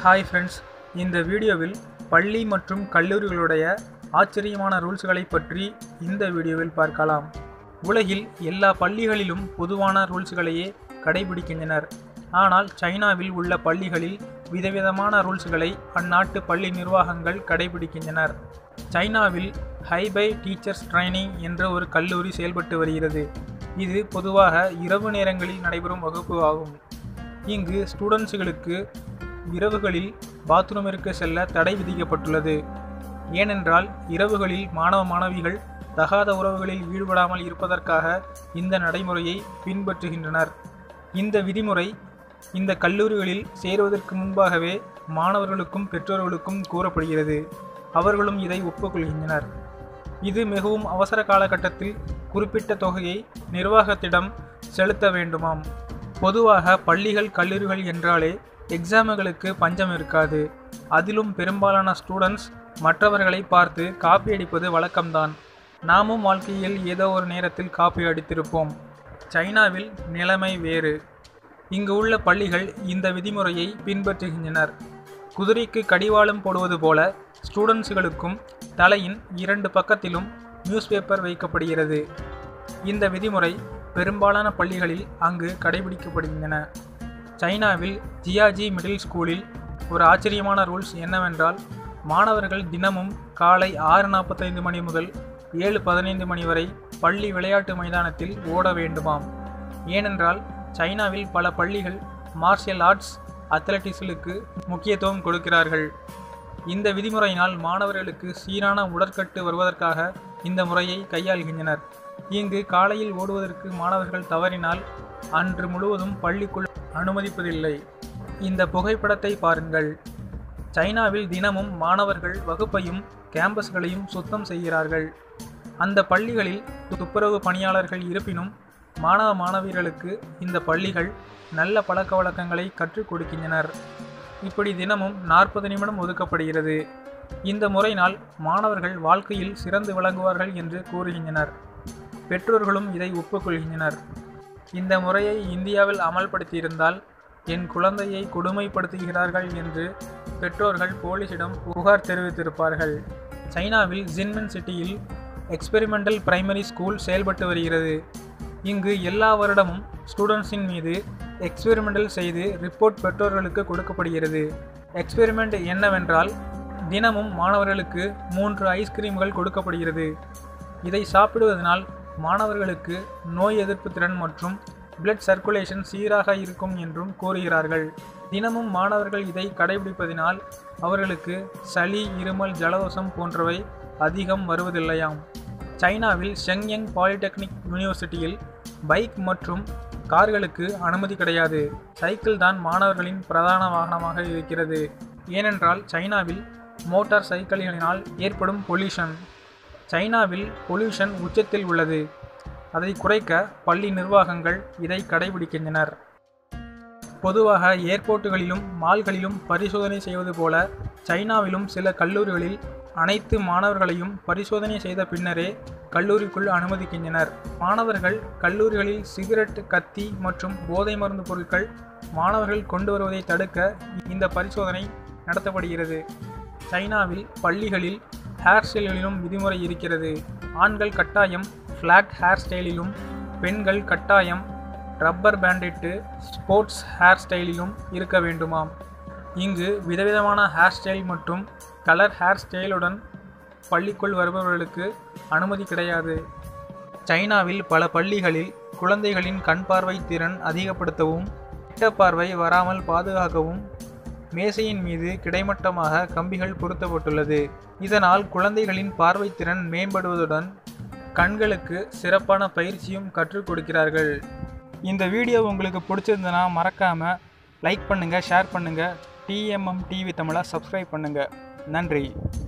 hi friends இந்த வீடியோவில் பள்ளி மற்றும் கல்லூரிகளுடைய ஆச்சரியமான ரூல்ஸ்களை பற்றி இந்த வீடியோவில் பார்க்கலாம் உலகில் எல்லா பள்ளிகளிலும் பொதுவான ரூல்ஸ்களையே கடைபிடிக்கின்றனர் ஆனால் சைனாவில் உள்ள பள்ளிகளில் விதவிதமான ரூல்ஸ்களை அந்நாட்டு பள்ளி நிர்வாகங்கள் கடைபிடிக்கின்றனர் சைனாவில் ஹைபை டீச்சர்ஸ் ட்ரைனிங் என்ற ஒரு கல்லூரி செயல்பட்டு வருகிறது இது பொதுவாக இரவு நேரங்களில் நடைபெறும் வகுப்பு ஆகும் இங்கு ஸ்டூடெண்ட்ஸுகளுக்கு இரவுகளில் பாத்ரூமிற்கு செல்ல தடை விதிக்கப்பட்டுள்ளது ஏனென்றால் இரவுகளில் மாணவ மாணவிகள் தகாத உறவுகளில் ஈடுபடாமல் இருப்பதற்காக இந்த நடைமுறையை பின்பற்றுகின்றனர் இந்த விதிமுறை இந்த கல்லூரிகளில் சேருவதற்கு முன்பாகவே மாணவர்களுக்கும் பெற்றோர்களுக்கும் கூறப்படுகிறது அவர்களும் இதை ஒப்புக்கொள்கின்றனர் இது மிகவும் அவசர காலகட்டத்தில் குறிப்பிட்ட தொகையை நிர்வாகத்திடம் செலுத்த வேண்டுமாம் பொதுவாக பள்ளிகள் கல்லூரிகள் என்றாலே எக்ஸாமுகளுக்கு பஞ்சம் இருக்காது அதிலும் பெரும்பாலான ஸ்டூடெண்ட்ஸ் மற்றவர்களை பார்த்து காப்பி அடிப்பது வழக்கம்தான் நாமும் வாழ்க்கையில் ஏதோ ஒரு நேரத்தில் காப்பி அடித்திருப்போம் சைனாவில் நிலைமை வேறு இங்கு உள்ள பள்ளிகள் இந்த விதிமுறையை பின்பற்றுகின்றனர் குதிரைக்கு கடிவாளம் போடுவது போல ஸ்டூடெண்ட்ஸுகளுக்கும் தலையின் இரண்டு பக்கத்திலும் நியூஸ் பேப்பர் வைக்கப்படுகிறது இந்த விதிமுறை பெரும்பாலான பள்ளிகளில் அங்கு கடைபிடிக்கப்படுகின்றன சைனாவில் ஜியாஜி மிடில் ஸ்கூலில் ஒரு ஆச்சரியமான ரூல்ஸ் என்னவென்றால் மாணவர்கள் தினமும் காலை ஆறு நாற்பத்தைந்து மணி முதல் ஏழு பதினைந்து மணி வரை பள்ளி விளையாட்டு மைதானத்தில் ஓட வேண்டுமாம் ஏனென்றால் சைனாவில் பல பள்ளிகள் மார்ஷியல் ஆர்ட்ஸ் அத்லட்டிக்ஸ்களுக்கு முக்கியத்துவம் கொடுக்கிறார்கள் இந்த விதிமுறையினால் மாணவர்களுக்கு சீரான உடற்கட்டு வருவதற்காக இந்த முறையை கையாள்கின்றனர் இங்கு காலையில் ஓடுவதற்கு மாணவர்கள் தவறினால் அன்று முழுவதும் பள்ளிக்குள் அனுமதிப்பதில்லை இந்த புகைப்படத்தை பாருங்கள் சைனாவில் தினமும் மாணவர்கள் வகுப்பையும் கேம்பஸ்களையும் சுத்தம் செய்கிறார்கள் அந்த பள்ளிகளில் துப்புரவு பணியாளர்கள் இருப்பினும் மாணவ மாணவியர்களுக்கு இந்த பள்ளிகள் நல்ல பழக்க வழக்கங்களை கற்றுக் கொடுக்கின்றனர் இப்படி தினமும் நாற்பது நிமிடம் ஒதுக்கப்படுகிறது இந்த முறையினால் மாணவர்கள் வாழ்க்கையில் சிறந்து விளங்குவார்கள் என்று கூறுகின்றனர் பெற்றோர்களும் இதை ஒப்புக்கொள்கின்றனர் இந்த முறையை இந்தியாவில் அமல்படுத்தியிருந்தால் என் குழந்தையை கொடுமைப்படுத்துகிறார்கள் என்று பெற்றோர்கள் போலீசிடம் புகார் தெரிவித்திருப்பார்கள் சைனாவில் ஜின்மன் சிட்டியில் எக்ஸ்பெரிமெண்டல் பிரைமரி ஸ்கூல் செயல்பட்டு வருகிறது இங்கு எல்லா வருடமும் ஸ்டூடெண்ட்ஸின் மீது எக்ஸ்பெரிமெண்டல் செய்து ரிப்போர்ட் பெற்றோர்களுக்கு கொடுக்கப்படுகிறது எக்ஸ்பெரிமெண்ட் என்னவென்றால் தினமும் மாணவர்களுக்கு மூன்று ஐஸ்கிரீம்கள் கொடுக்கப்படுகிறது இதை சாப்பிடுவதனால் மாணவர்களுக்கு நோய் எதிர்ப்பு திறன் மற்றும் பிளட் சர்க்குலேஷன் சீராக இருக்கும் என்றும் கூறுகிறார்கள் தினமும் மாணவர்கள் இதை கடைபிடிப்பதினால் அவர்களுக்கு சளி இருமல் ஜலதோஷம் போன்றவை அதிகம் வருவதில்லையாம் சைனாவில் ஷெங்யங் பாலிடெக்னிக் யூனிவர்சிட்டியில் பைக் மற்றும் கார்களுக்கு அனுமதி கிடையாது சைக்கிள் தான் மாணவர்களின் பிரதான வாகனமாக இருக்கிறது ஏனென்றால் சைனாவில் மோட்டார் சைக்கிள்களினால் ஏற்படும் பொல்யூஷன் சைனாவில் பொல்யூஷன் உச்சத்தில் உள்ளது அதை குறைக்க பள்ளி நிர்வாகங்கள் இதை கடைபிடிக்கின்றனர் பொதுவாக ஏர்போர்ட்டுகளிலும் மால்களிலும் பரிசோதனை செய்வது போல சைனாவிலும் சில கல்லூரிகளில் அனைத்து மாணவர்களையும் பரிசோதனை செய்த பின்னரே கல்லூரிக்குள் அனுமதிக்கின்றனர் மாணவர்கள் கல்லூரிகளில் சிகரெட் கத்தி மற்றும் போதை மருந்து பொருட்கள் மாணவர்கள் கொண்டு வருவதை தடுக்க இந்த பரிசோதனை நடத்தப்படுகிறது சைனாவில் பள்ளிகளில் ஹேர் ஸ்டைல்களிலும் விதிமுறை இருக்கிறது ஆண்கள் கட்டாயம் ஃப்ளாட் ஹேர் ஸ்டைலிலும் பெண்கள் கட்டாயம் ரப்பர் பேண்டிட்டு ஸ்போர்ட்ஸ் ஹேர் ஸ்டைலிலும் இருக்க வேண்டுமாம் இங்கு விதவிதமான ஹேர் ஸ்டைல் மற்றும் கலர் ஹேர் ஸ்டைலுடன் பள்ளிக்குள் வருபவர்களுக்கு அனுமதி கிடையாது சைனாவில் பல பள்ளிகளில் குழந்தைகளின் கண் பார்வை திறன் அதிகப்படுத்தவும் கிட்ட பார்வை வராமல் பாதுகாக்கவும் மேசையின் மீது கிடைமட்டமாக கம்பிகள் பொருத்தப்பட்டுள்ளது இதனால் குழந்தைகளின் பார்வை திறன் மேம்படுவதுடன் கண்களுக்கு சிறப்பான பயிற்சியும் கற்றுக் கொடுக்கிறார்கள் இந்த வீடியோ உங்களுக்கு பிடிச்சிருந்தனா மறக்காமல் லைக் பண்ணுங்கள் ஷேர் பண்ணுங்கள் டிஎம்எம் டிவி தமிழை சப்ஸ்கிரைப் பண்ணுங்கள் நன்றி